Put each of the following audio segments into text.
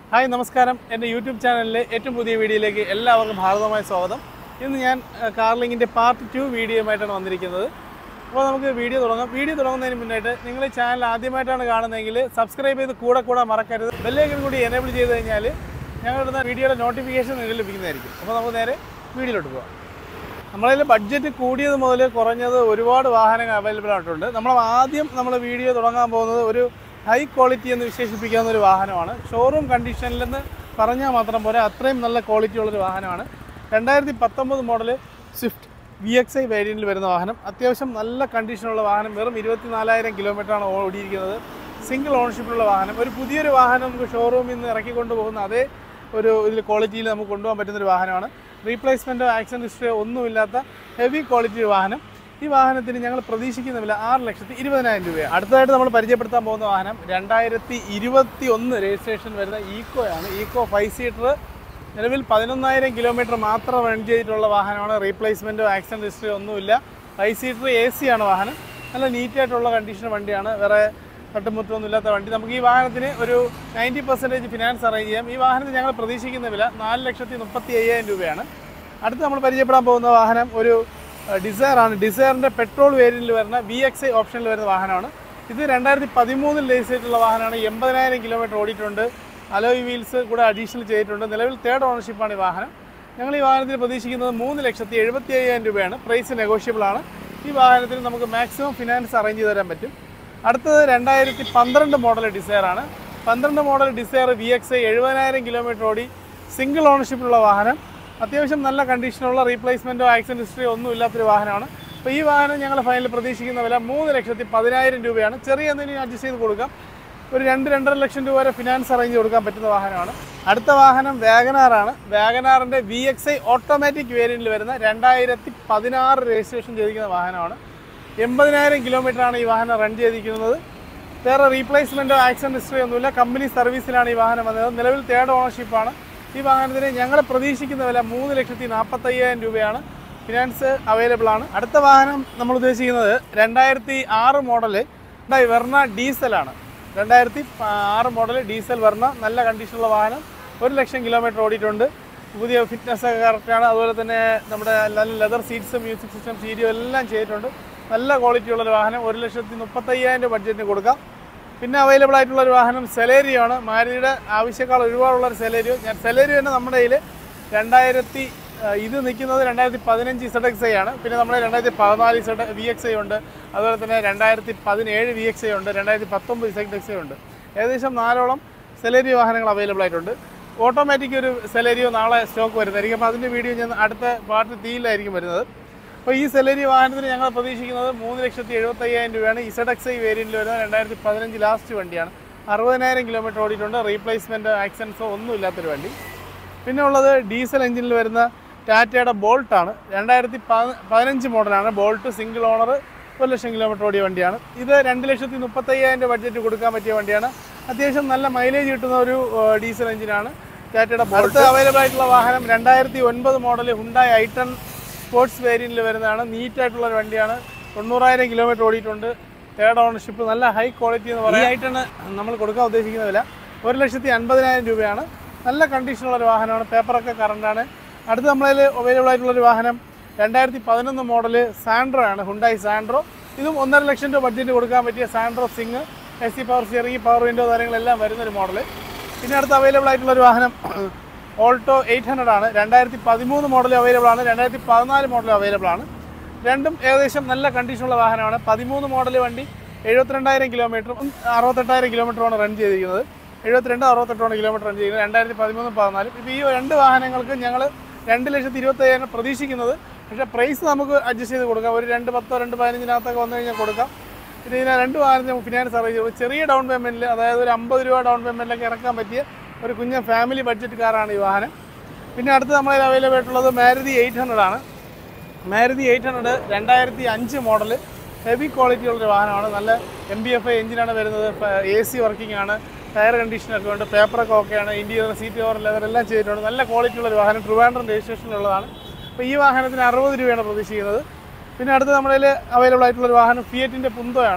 hi നമസ്കാരം എൻ്റെ YouTube ചാനലിലെ ഏറ്റവും പുതിയ വീഡിയോയിലേക്ക് എല്ലാവർക്കും ഭാരതമായ സ്വാഗതം ഇന്ന് ഞാൻ അഹ്, കാർലിങ്ങിൻ്റെ പാർട്ട് ടു വീഡിയോയുമായിട്ടാണ് വന്നിരിക്കുന്നത് അപ്പോൾ നമുക്ക് വീഡിയോ തുടങ്ങാം വീഡിയോ തുടങ്ങുന്നതിന് മുന്നായിട്ട് നിങ്ങൾ ഈ ചാനൽ ആദ്യമായിട്ടാണ് കാണുന്നതെങ്കിൽ സബ്സ്ക്രൈബ് ചെയ്ത് കൂടെ കൂടെ മറക്കരുത് ബെല്ലേക്കും കൂടി എനേബിൾ ചെയ്ത് കഴിഞ്ഞാൽ ഞങ്ങളുടെ വീഡിയോയുടെ നോട്ടിഫിക്കേഷൻ നിങ്ങൾക്ക് ലഭിക്കുന്നതായിരിക്കും അപ്പോൾ നമുക്ക് നേരെ വീഡിയോയിലോട്ട് പോകാം നമ്മളതിൽ ബഡ്ജറ്റ് കൂടിയത് മുതൽ കുറഞ്ഞത് ഒരുപാട് വാഹനങ്ങൾ അവൈലബിൾ ആയിട്ടുണ്ട് നമ്മൾ ആദ്യം നമ്മൾ വീഡിയോ തുടങ്ങാൻ പോകുന്നത് ഒരു ഹൈ ക്വാളിറ്റി എന്ന് വിശേഷിപ്പിക്കാവുന്ന ഒരു വാഹനമാണ് ഷോറൂം കണ്ടീഷനിലെന്ന് പറഞ്ഞാൽ മാത്രം പോരാ അത്രയും നല്ല ക്വാളിറ്റി ഉള്ളൊരു വാഹനമാണ് രണ്ടായിരത്തി പത്തൊമ്പത് model Swift V X I വേരിയൻറ്റിൽ വരുന്ന വാഹനം അത്യാവശ്യം നല്ല കണ്ടീഷനുള്ള വാഹനം വെറും ഇരുപത്തി നാലായിരം കിലോമീറ്ററാണ് ഓടിയിരിക്കുന്നത് സിംഗിൾ ഓണർഷിപ്പിലുള്ള വാഹനം ഒരു പുതിയൊരു വാഹനം നമുക്ക് ഷോറൂമിൽ നിന്ന് ഇറക്കിക്കൊണ്ട് പോകുന്ന അതേ ഒരു ഇതിൽ ക്വാളിറ്റിയിൽ നമുക്ക് കൊണ്ടുപോകാൻ പറ്റുന്ന ഒരു വാഹനമാണ് റീപ്ലേസ്മെൻറ്റോ ആക്സിഡൻറ്റ് ഹിസ്റ്ററിയോ ഒന്നുമില്ലാത്ത ഹെവി ക്വാളിറ്റി ഒരു വാഹനം ഈ വാഹനത്തിന് ഞങ്ങൾ പ്രതീക്ഷിക്കുന്ന വില ആറ് ലക്ഷത്തി ഇരുപതിനായിരം രൂപയാണ് അടുത്തതായിട്ട് നമ്മൾ പരിചയപ്പെടുത്താൻ പോകുന്ന വാഹനം രണ്ടായിരത്തി ഇരുപത്തി ഒന്ന് രജിസ്ട്രേഷൻ വരുന്ന ഈക്കോയാണ് ഈക്കോ ഫൈവ് സീറ്റർ നിലവിൽ പതിനൊന്നായിരം കിലോമീറ്റർ മാത്രം റൺ ചെയ്തിട്ടുള്ള വാഹനമാണ് റീപ്ലേസ്മെൻറ്റോ ആക്സിഡൻറ്റ് ഹിസ്റ്ററി ഒന്നുമില്ല ഫൈവ് സീറ്റർ എ സി ആണ് വാഹനം നല്ല നീറ്റായിട്ടുള്ള കണ്ടീഷൻ വണ്ടിയാണ് വേറെ തട്ടുമുറ്റൊന്നും ഇല്ലാത്ത വണ്ടി നമുക്ക് ഈ വാഹനത്തിന് ഒരു നയൻറ്റി പെർസെൻറ്റേജ് ഫിനാൻസ് അറേഞ്ച് ചെയ്യാം ഈ വാഹനത്തിന് ഞങ്ങൾ പ്രതീക്ഷിക്കുന്ന വില നാല് ലക്ഷത്തി മുപ്പത്തി അയ്യായിരം രൂപയാണ് അടുത്ത് നമ്മൾ പരിചയപ്പെടാൻ പോകുന്ന വാഹനം ഒരു ഡിസയർ ആണ് ഡിസയറിൻ്റെ പെട്രോൾ വേരിയൻറ്റിൽ വരുന്ന വി എക്സ് ഐ ഓപ്ഷനിൽ വരുന്ന വാഹനമാണ് ഇത് രണ്ടായിരത്തി പതിമൂന്നിൽ രജിസ്റ്റർ ചെയ്തിട്ടുള്ള വാഹനമാണ് എൺപതിനായിരം കിലോമീറ്റർ ഓടിയിട്ടുണ്ട് അലോയ് വീൽസ് കൂടെ അഡീഷണൽ ചെയ്തിട്ടുണ്ട് നിലവിൽ തേർഡ് ഓണർഷിപ്പാണ് ഈ വാഹനം ഞങ്ങൾ ഈ വാഹനത്തിന് പ്രതീക്ഷിക്കുന്നത് മൂന്ന് ലക്ഷത്തി എഴുപത്തി അയ്യായിരം രൂപയാണ് പ്രൈസ് നെഗോഷ്യബിൾ ആണ് ഈ വാഹനത്തിന് നമുക്ക് മാക്സിമം ഫിനാൻസ് അറേഞ്ച് ചെയ്ത് തരാൻ പറ്റും അടുത്തത് രണ്ടായിരത്തി പന്ത്രണ്ട് മോഡൽ ഡിസയർ ആണ് പന്ത്രണ്ട് model Dzire V X I എഴുപതിനായിരം കിലോമീറ്റർ ഓടി സിംഗിൾ ഓണർഷിപ്പിലുള്ള വാഹനം അത്യാവശ്യം നല്ല കണ്ടീഷനുള്ള റീപ്ലേസ്മെൻറ്റോ ആക്സിഡൻറ്റ് ഹിസ്റ്ററിയോ ഒന്നും ഇല്ലാത്തൊരു വാഹനമാണ് അപ്പോൾ ഈ വാഹനം ഞങ്ങൾ ഫൈനൽ പ്രതീക്ഷിക്കുന്ന വില മൂന്ന് ലക്ഷത്തി പതിനായിരം രൂപയാണ് ചെറിയ എന്തെങ്കിലും അഡ്ജസ്റ്റ് ചെയ്ത് കൊടുക്കാം ഒരു രണ്ട് രണ്ടര ലക്ഷം രൂപ വരെ ഫിനാൻസ് അറേഞ്ച് കൊടുക്കാൻ പറ്റുന്ന വാഹനമാണ് അടുത്ത വാഹനം വാഗനാറാണ് വാഗനാറിൻ്റെ വി എക്സ് ഐ ഓട്ടോമാറ്റിക് വേരിയൻറ്റിൽ വരുന്ന രണ്ടായിരത്തി പതിനാറ് രജിസ്ട്രേഷൻ ചെയ്തിരിക്കുന്ന വാഹനമാണ് എൺപതിനായിരം കിലോമീറ്ററാണ് ഈ വാഹനം റൺ ചെയ്തിരിക്കുന്നത് വേറെ റീപ്ലേസ്മെൻറ്റോ ആക്സിഡൻറ്റ് ഹിസ്റ്ററി ഒന്നുമില്ല കമ്പനി സർവീസിലാണ് ഈ വാഹനം വന്നത് നിലവിൽ തേർഡ് ഓണർഷിപ്പാണ് ഈ വാഹനത്തിന് ഞങ്ങൾ പ്രതീക്ഷിക്കുന്ന വില മൂന്ന് ലക്ഷത്തി നാൽപ്പത്തയ്യായിരം രൂപയാണ് ഫിനാൻസ് അവൈലബിൾ ആണ് അടുത്ത വാഹനം നമ്മൾ ഉദ്ദേശിക്കുന്നത് രണ്ടായിരത്തി ആറ് മോഡല് വെർണ ഡീസലാണ് രണ്ടായിരത്തി ആറ് മോഡൽ ഡീസൽ വെർണ നല്ല കണ്ടീഷനുള്ള വാഹനം ഒരു ലക്ഷം കിലോമീറ്റർ ഓടിയിട്ടുണ്ട് പുതിയ ഫിറ്റ്നസ് ഒക്കെ കറക്റ്റാണ് അതുപോലെ തന്നെ നമ്മുടെ നല്ല leather seats music system stereo എല്ലാം ചെയ്തിട്ടുണ്ട് നല്ല ക്വാളിറ്റി ഉള്ളൊരു വാഹനം ഒരു ലക്ഷത്തി മുപ്പത്തയ്യായിരം രൂപ ബഡ്ജറ്റിന് കൊടുക്കാം പിന്നെ അവൈലബിൾ ആയിട്ടുള്ള ഒരു വാഹനം സെലേരിയോ ആണ് മാരുതിയുടെ ആവശ്യക്കാൾ ഒരുപാടുള്ള ഒരു സെലേരിയോ ഞാൻ സെലേരിയോ തന്നെ നമ്മുടെ കയ്യിൽ രണ്ടായിരത്തി ആ, ഇത് നിൽക്കുന്നത് രണ്ടായിരത്തി പതിനഞ്ച് ഇസഡ് എക്സ് ഐ ആണ് പിന്നെ നമ്മുടെ രണ്ടായിരത്തി പതിനാല് ഇസഡ് വി എക്സ് ഐ ഉണ്ട് അതുപോലെ തന്നെ രണ്ടായിരത്തി പതിനേഴ് വി എക്സ് ഐ ഉണ്ട് രണ്ടായിരത്തി പത്തൊമ്പത് ഇസഡ് എക്സ് ഐ ഉണ്ട് ഏകദേശം നാലോളം സെലേരിയോ വാഹനങ്ങൾ അവൈലബിൾ ആയിട്ടുണ്ട് ഓട്ടോമാറ്റിക് ഒരു സെലേരിയോ നാളെ സ്റ്റോക്ക് വരുന്നതായിരിക്കും അപ്പോൾ അതിൻ്റെ വീഡിയോ ഞാൻ അടുത്ത പാർട്ട് തീയിലായിരിക്കും വരുന്നത് അപ്പോൾ ഈ സെലരി വാഹനത്തിന് ഞങ്ങൾ പ്രതീക്ഷിക്കുന്നത് മൂന്ന് ലക്ഷത്തി എഴുപത്തയ്യായിരം രൂപയാണ് ഇസഡ് എക്സ് ഐ വേരിയൻറ്റിൽ വരുന്ന രണ്ടായിരത്തി പതിനഞ്ച് ലാസ്റ്റ് വണ്ടിയാണ് അറുപതിനായിരം കിലോമീറ്റർ ഓടിയിട്ടുണ്ട് റീപ്ലേസ്മെൻറ്റ് ആക്സിഡൻസോ ഒന്നും ഇല്ലാത്തൊരു വണ്ടി പിന്നെ ഉള്ളത് ഡീസൽ എഞ്ചിനിൽ വരുന്ന ടാറ്റയുടെ ബോൾട്ടാണ് രണ്ടായിരത്തി പതിനഞ്ച് മോഡലാണ് ബോൾട്ട് സിംഗിൾ ഓണർ ഒരു ലക്ഷം കിലോമീറ്റർ ഓടിയ വണ്ടിയാണ് ഇത് രണ്ട് ലക്ഷത്തി മുപ്പത്തയ്യായിരം രൂപ ബഡ്ജറ്റ് കൊടുക്കാൻ പറ്റിയ വണ്ടിയാണ് അത്യാവശ്യം നല്ല മൈലേജ് കിട്ടുന്ന ഒരു ഏഹ്, ഡീസൽ എഞ്ചിനാണ് ടാറ്റയുടെ ബോൾട്ട് അവൈലബിൾ ആയിട്ടുള്ള വാഹനം രണ്ടായിരത്തി ഒൻപത് മോഡൽ ഹുണ്ടായി ഐട്ടൺ സ്പോർട്സ് വേരിയൻറ്റിൽ വരുന്നതാണ് നീറ്റായിട്ടുള്ള ഒരു വണ്ടിയാണ് തൊണ്ണൂറായിരം കിലോമീറ്റർ ഓടിയിട്ടുണ്ട് തേർഡ് ഓണർഷിപ്പ് നല്ല ഹൈ ക്വാളിറ്റി എന്ന് പറയാം ആയിട്ടാണ് നമ്മൾ കൊടുക്കാൻ ഉദ്ദേശിക്കുന്ന വില ഒരു ലക്ഷത്തി അൻപതിനായിരം രൂപയാണ് നല്ല കണ്ടീഷനുള്ള ഒരു വാഹനമാണ് പേപ്പറൊക്കെ കറണ്ടാണ് അടുത്ത് നമ്മളതിൽ അവൈലബിൾ ആയിട്ടുള്ള ഒരു വാഹനം രണ്ടായിരത്തി പതിനൊന്ന് മോഡൽ സാൻഡ്രോ ആണ് ഹുണ്ടായി സാൻഡ്രോ ഇതും ഒന്നര ലക്ഷം രൂപ ബഡ്ജറ്റ് കൊടുക്കാൻ പറ്റിയ Santro Xing S C power steering power window കാര്യങ്ങളെല്ലാം വരുന്നൊരു മോഡൽ പിന്നെ അടുത്ത് അവൈലബിൾ ആയിട്ടുള്ള ഒരു വാഹനം ഓൾട്ടോ എയ്റ്റ് ഹൺഡ്രഡ് ആണ് രണ്ടായിരത്തി പതിമൂന്ന് മോഡൽ അവൈലബിൾ ആണ് രണ്ടായിരത്തി പതിനാല് മോഡൽ അവൈലബിൾ ആണ് രണ്ടും ഏകദേശം നല്ല കണ്ടീഷനുള്ള വാഹനമാണ് പതിമൂന്ന് മോഡൽ വണ്ടി എഴുപത്തിരണ്ടായിരം കിലോമീറ്ററും അറുപത്തെട്ടായിരം കിലോമീറ്ററുമാണ് റൺ ചെയ്തിരിക്കുന്നത് എഴുപത്തിരണ്ട് അറുപത്തെട്ടാണ് കിലോമീറ്റർ റൺ ചെയ്യുന്നത് രണ്ടായിരത്തി പതിമൂന്ന് പതിനാലും ഇപ്പോൾ ഈ രണ്ട് വാഹനങ്ങൾക്ക് ഞങ്ങൾ രണ്ട് ലക്ഷത്തി ഇരുപത്തയ്യായിരം പ്രതീക്ഷിക്കുന്നത് പക്ഷേ പ്രൈസ് നമുക്ക് അഡ്ജസ്റ്റ് ചെയ്ത് കൊടുക്കാം ഒരു രണ്ട് പത്തോ രണ്ട് പതിനഞ്ചിനകത്തൊക്കെ വന്നു കഴിഞ്ഞാൽ കൊടുക്കാം പിന്നെ ഇതിനെ രണ്ട് വാഹനത്തിന് നമുക്ക് ഫിനാൻസ് അറേഞ്ച് ചെയ്യും ചെറിയ ഡൗൺ പേയ്മെൻറ്റിൽ അതായത് ഒരു അമ്പത് രൂപ ഡൗൺ പേയ്മെൻറ്റിലൊക്കെ ഇറക്കാൻ പറ്റിയ ഒരു കുഞ്ഞ ഫാമിലി ബഡ്ജറ്റ് കാറാണ് ഈ വാഹനം പിന്നെ അടുത്ത് നമ്മളതിൽ അവൈലബിൾ ആയിട്ടുള്ളത് മാരുതി എയ്റ്റ് ഹൺഡ്രഡ് ആണ് മാരുതി എയ്റ്റ് ഹൺഡ്രഡ് രണ്ടായിരത്തി അഞ്ച് മോഡൽ ഹെവി ക്വാളിറ്റി ഉള്ളൊരു വാഹനമാണ് നല്ല എം ബി എഫ് ഐ എഞ്ചിനാണ് വരുന്നത് എ സി വർക്കിംഗ് ആണ് ടയർ കണ്ടീഷനൊക്കെ ഉണ്ട് പേപ്പറൊക്കെ ഓക്കെയാണ് ഇന്റീരിയർ സീറ്റ് കവർ ലെതർ എല്ലാം ചെയ്തിട്ടുണ്ട് നല്ല ക്വാളിറ്റി ഉള്ള ഒരു വാഹനം ട്രിവാൻഡ്രം രജിസ്ട്രേഷനിലുള്ളതാണ് അപ്പോൾ ഈ വാഹനത്തിന് അറുപത് രൂപയാണ് പ്രതീക്ഷിക്കുന്നത് പിന്നെ അടുത്ത് നമ്മുടെ അവൈലബിൾ ആയിട്ടുള്ള ഒരു വാഹനം ഫിയറ്റിൻ്റെ പുന്തോയാണ്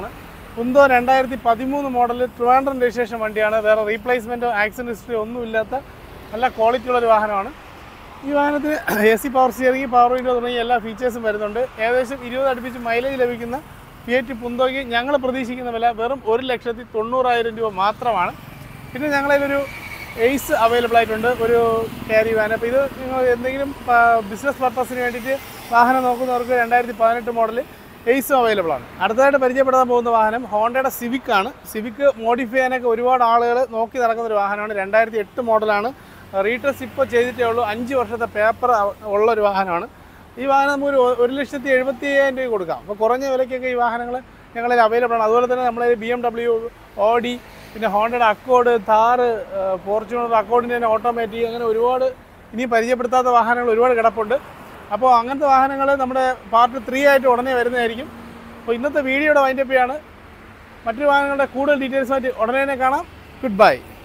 പുന്തോ രണ്ടായിരത്തി പതിമൂന്ന് മോഡൽ ട്രിവാൻഡ്രം രജിസ്ട്രേഷൻ വണ്ടിയാണ് വേറെ റീപ്ലേസ്മെൻറ്റോ ആക്സിഡൻറ്റ് ഹിസ്റ്ററി ഒന്നുമില്ലാത്ത നല്ല ക്വാളിറ്റി ഉള്ള ഒരു വാഹനമാണ് ഈ വാഹനത്തിന് A C power steering power window തുടങ്ങിയ എല്ലാ ഫീച്ചേഴ്സും വരുന്നുണ്ട് ഏകദേശം ഇരുപത് അടുപ്പിച്ച് മൈലേജ് ലഭിക്കുന്ന ഫിയറ്റ് പുന്തോയ്ക്ക് ഞങ്ങൾ പ്രതീക്ഷിക്കുന്ന വില വെറും ഒരു ലക്ഷത്തി തൊണ്ണൂറായിരം രൂപ മാത്രമാണ് പിന്നെ ഞങ്ങളതിലൊരു എയ്സ് അവൈലബിൾ ആയിട്ടുണ്ട് ഒരു ക്യാരി വാൻ അപ്പോൾ ഇത് നിങ്ങൾ എന്തെങ്കിലും ബിസിനസ് പർപ്പസിന് വേണ്ടിയിട്ട് വാഹനം നോക്കുന്നവർക്ക് രണ്ടായിരത്തി പതിനെട്ട് മോഡൽ എയ്സും അവൈലബിൾ ആണ് അടുത്തതായിട്ട് പരിചയപ്പെടാൻ പോകുന്ന വാഹനം ഹോണ്ടയുടെ സിവിക് ആണ് സിവിക് മോഡിഫൈ ചെയ്യാനൊക്കെ ഒരുപാട് ആളുകൾ നോക്കി നടക്കുന്ന ഒരു വാഹനമാണ് രണ്ടായിരത്തി എട്ട് മോഡലാണ് റീടെസ്റ്റ് ഇപ്പോൾ ചെയ്തിട്ടേ ഉള്ളൂ അഞ്ച് വർഷത്തെ പേപ്പർ ഉള്ള ഒരു വാഹനമാണ് ഈ വാഹനം നമുക്ക് ഒരു ഒരു ലക്ഷത്തി എഴുപത്തി അയ്യായിരം രൂപ കൊടുക്കാം അപ്പോൾ കുറഞ്ഞ വിലയ്ക്കൊക്കെ ഈ വാഹനങ്ങൾ ഞങ്ങളിൽ അവൈലബിൾ ആണ് അതുപോലെ തന്നെ നമ്മളെ ബി എം ഡബ്ല്യു ഓഡി പിന്നെ ഹോണ്ടയുടെ അക്കോഡ് താറ് ഫോർച്യൂണർ അക്കോഡിൻ്റെ തന്നെ ഓട്ടോമാറ്റിക് അങ്ങനെ ഒരുപാട് ഇനി പരിചയപ്പെടുത്താത്ത വാഹനങ്ങൾ ഒരുപാട് കിടപ്പുണ്ട് അപ്പോൾ അങ്ങനത്തെ വാഹനങ്ങൾ നമ്മുടെ പാർട്ട് ത്രീ ആയിട്ട് ഉടനെ വരുന്നതായിരിക്കും അപ്പോൾ ഇന്നത്തെ വീഡിയോയുടെ വൈൻഡപ്പ് ചെയ്യാണ് മറ്റു വാഹനങ്ങളുടെ കൂടുതൽ ഡീറ്റെയിൽസുമായിട്ട് ഉടനെ തന്നെ കാണാം ഗുഡ് ബൈ